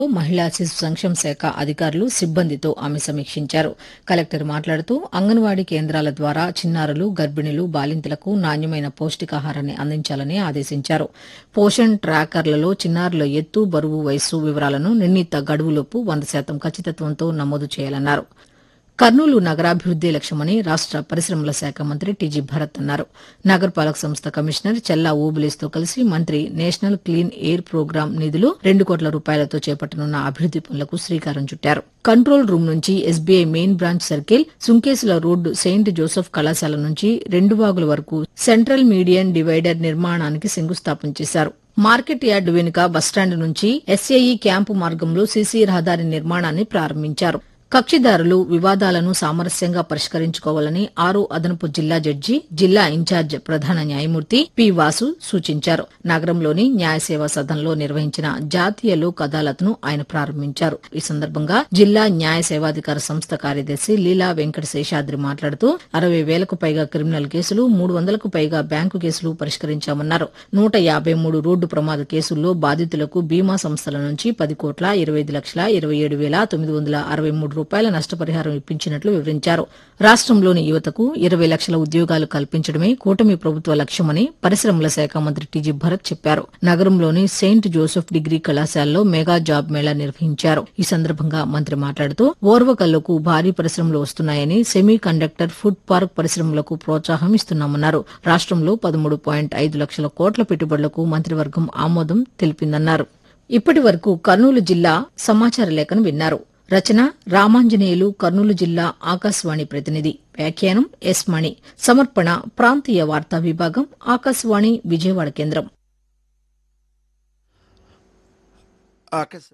మహిళా శిశు సంక్షేమ శాఖ అధికారులు సిబ్బందితో ఆమె సమీక్షించారు కలెక్టర్ మాట్లాడుతూ అంగన్వాడీ కేంద్రాల ద్వారా చిన్నారులు గర్భిణులు బాలింతలకు నాణ్యమైన పౌష్టికాహారాన్ని అందించాలని ఆదేశించారు పోషణ్ ట్రాకర్లలో చిన్నారుల ఎత్తు బరువు వయస్సు వివరాలను నిర్ణీత గడువులోపు వంద శాతం ఖచ్చితత్వంతో నమోదు చేయాలన్నారు కర్నూలు నగరాభివృద్ది లక్ష్యమని రాష్ట పరిశ్రమల శాఖ మంత్రి టీజీ భరత్ అన్నారు నగరపాలక సంస్థ కమిషనర్ చెల్లా ఓబులేస్తో కలిసి మంత్రి నేషనల్ క్లీన్ ఎయిర్ ప్రోగ్రాం నిధులు రెండు కోట్ల రూపాయలతో చేపట్టనున్న అభివృద్ది పనులకు శ్రీకారం చుట్టారు కంట్రోల్ రూమ్ నుంచి SBI main branch circle Sunkesula road Saint Joseph కళాశాల నుంచి రెండు వాగుల వరకు సెంట్రల్ మీడియన్ డివైడర్ నిర్మాణానికి శంకుస్థాపన చేశారు మార్కెట్ యార్డు వెనుక బస్టాండ్ నుంచి ఎస్ఏఈ క్యాంపు మార్గంలో సీసీ రహదారి నిర్మాణాన్ని ప్రారంభించారు కక్షిదారులు వివాదాలను సామరస్యంగా పరిష్కరించుకోవాలని ఆరు అదనపు జిల్లా జడ్జి జిల్లా ఇన్ఛార్జ్ ప్రధాన న్యాయమూర్తి పి వాసు సూచించారు నగరంలోని న్యాయ సేవా సదన్లో నిర్వహించిన జాతీయ లోక్ అదాలత్ను ఆయన ప్రారంభించారు ఈ సందర్భంగా జిల్లా న్యాయ సేవాధికార సంస్థ కార్యదర్శి లీలా వెంకట శేషాద్రి మాట్లాడుతూ అరవై వేలకు పైగా క్రిమినల్ కేసులు మూడు వందలకు పైగా బ్యాంకు కేసులు పరిష్కరించామన్నారు నూట యాబై మూడు రోడ్డు ప్రమాద కేసుల్లో బాధితులకు బీమా సంస్థల నుంచి పది కోట్ల ఇరవై ఐదు లక్షల ఇరవై ఏడు వేల తొమ్మిది వందల అరవై మూడు రూపాయల నష్టపరిహారం ఇప్పించినట్లు వివరించారు రాష్టంలోని యువతకు ఇరవై లక్షల ఉద్యోగాలు కల్పించడమే కూటమి ప్రభుత్వ లక్ష్యమని పరిశ్రమల శాఖ మంత్రి టీజీ భరత్ చెప్పారు నగరంలోని సెయింట్ జోసెఫ్ డిగ్రీ కళాశాలలో మెగా జాబ్ మేళా నిర్వహించారు ఈ సందర్భంగా మంత్రి మాట్లాడుతూ ఓర్వకల్లుకు భారీ పరిశ్రమలు వస్తున్నాయని సెమీ కండక్టర్ ఫుడ్ పార్క్ పరిశ్రమలకు ప్రోత్సాహం ఇస్తున్నామన్నారు రాష్టంలో పదమూడు పాయింట్ ఐదు లక్షల కోట్ల పెట్టుబడులకు మంత్రివర్గం ఆమోదం తెలిపిందన్నారు ఇప్పటి వరకు కర్నూలు జిల్లా సమాచార లేఖను విన్నారు రచన రామాంజనేయులు కర్నూలు జిల్లా ఆకాశవాణి ప్రతినిధి వ్యాఖ్యానం ఎస్ మణి సమర్పణ ప్రాంతీయ వార్తా విభాగం ఆకాశవాణి విజయవాడ కేంద్రం ఆకాశ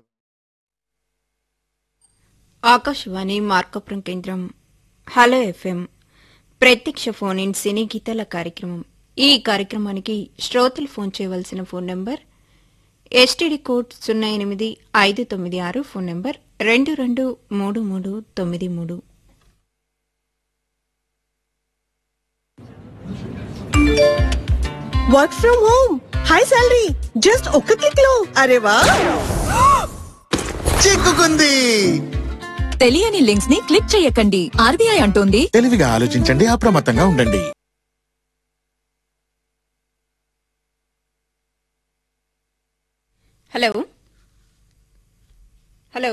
ఆకాశవాణి మార్కపురం కేంద్రం హలో ఎఫ్ఎం ప్రత్యక్ష ఫోన్ ఇన్ సినీ గీతాల కార్యక్రమం ఈ కార్యక్రమానికి శ్రోతలు ఫోన్ చేయవలసిన ఫోన్ నంబర్ ఎస్టీడీ కోడ్ సున్నా ఎనిమిది ఐదు తొమ్మిది ఆరు ఫోన్ నంబర్ రెండు రెండు మూడు మూడు తొమ్మిది మూడు work from home high salary just ఒక్క క్లిక్ లో అరే వా చిక్కుకుంది తెలియని లింక్స్ ని క్లిక్ చేయకండి ఆర్బీఐ అంటోంది తెలివిగా ఆలోచించండి అప్రమత్తంగా ఉండండి హలో హలో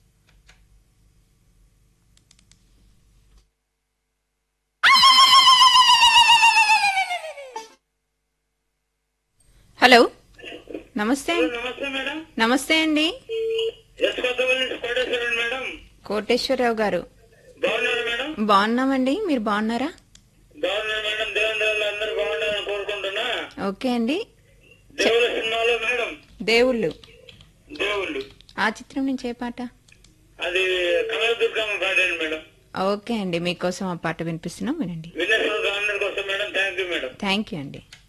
హలో నమస్తే నమస్తే మేడం నమస్తే అండి ఎస్ కొత్తపల్లి నుంచి కోటేశ్వరన్ మేడం కోటేశ్వరరావు గారు బాగున్నారు మేడం బాగున్నామండి మీరు బాగున్నారా బాగున్నారు మేడం దేవేంద్రలో అందరూ బాగుండాలని కోరుకుంటున్నా ఓకే అండి దేవుళ్ళ సినిమాలో మేడం దేవుళ్ళు దేవుళ్ళు ఆ చిత్రం నుంచి ఏ పాట అది కనకదుర్గమ్మ పాడాను మేడం ఓకే అండి మీకోసం ఆ పాట వినిపిస్తున్నాం వినండి వినేశ్వర అందరి కోసం madam thank you madam thank you అండి